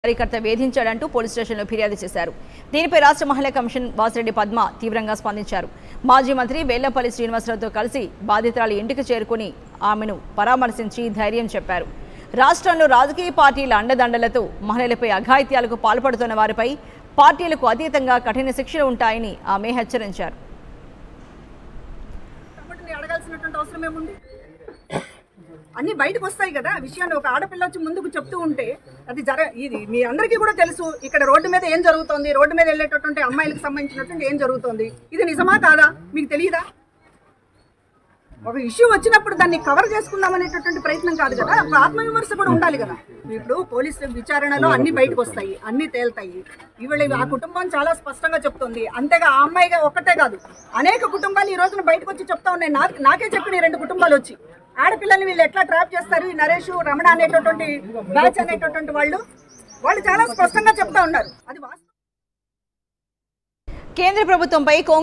కార్యకర్త వేధించాడంటూ పోలీస్ స్టేషన్లో ఫిర్యాదు చేశారు దీనిపై రాష్ట్ర మహిళా కమిషన్ వాసిరెడ్డి పద్మ తీవ్రంగా స్పందించారు మాజీ మంత్రి వేల్లంపల్లి శ్రీనివాసరావుతో కలిసి బాధితురాలి ఇంటికి చేరుకుని ఆమెను పరామర్శించి ధైర్యం చెప్పారు రాష్ట్రంలో రాజకీయ పార్టీల అండదండలతో మహిళలపై అఘాయిత్యాలకు పాల్పడుతున్న వారిపై పార్టీలకు అతీతంగా కఠిన శిక్షలు ఉంటాయని ఆమె హెచ్చరించారు కాబట్టి నేను అడగాల్సినటువంటి అవసరం ఏముంది అన్ని బయటకు వస్తాయి కదా ఆ విషయాన్ని ఒక ఆడపిల్ల వచ్చి ముందుకు చెప్తూ ఉంటే అది జర ఇది మీ అందరికీ కూడా తెలుసు ఇక్కడ రోడ్డు మీద ఏం జరుగుతోంది రోడ్డు మీద వెళ్ళేటటువంటి అమ్మాయిలకు సంబంధించినటువంటి ఏం జరుగుతోంది ఇది నిజమా కాదా మీకు తెలియదా ఒక ఇష్యూ వచ్చినప్పుడు దాన్ని కవర్ చేసుకుందాం అనేటటువంటి ప్రయత్నం కాదు కదా ఒక ఆత్మవిమర్శ కూడా ఉండాలి కదా ఇప్పుడు పోలీసు విచారణలో అన్ని బయటకు వస్తాయి అన్ని తేల్తాయి ఇవాళ ఆ కుటుంబం చాలా స్పష్టంగా చెప్తుంది అంతేగా ఆ అమ్మాయిగా ఒక్కటే కాదు అనేక కుటుంబాలు ఈ రోజున బయటకు వచ్చి చెప్తా ఉన్నాయి నాకు నాకే చెప్పిన ఈ రెండు కుటుంబాలు వచ్చి ఆడపిల్లల్ని వీళ్ళు ఎట్లా ట్రాప్ చేస్తారు ఈ నరేష్ రమణ అనేటటువంటి బ్యాచ్ అనేటటువంటి వాళ్ళు వాళ్ళు చాలా స్పష్టంగా చెప్తా ఉన్నారు అది వాస్తవం కేంద్ర ప్రభుత్వంపై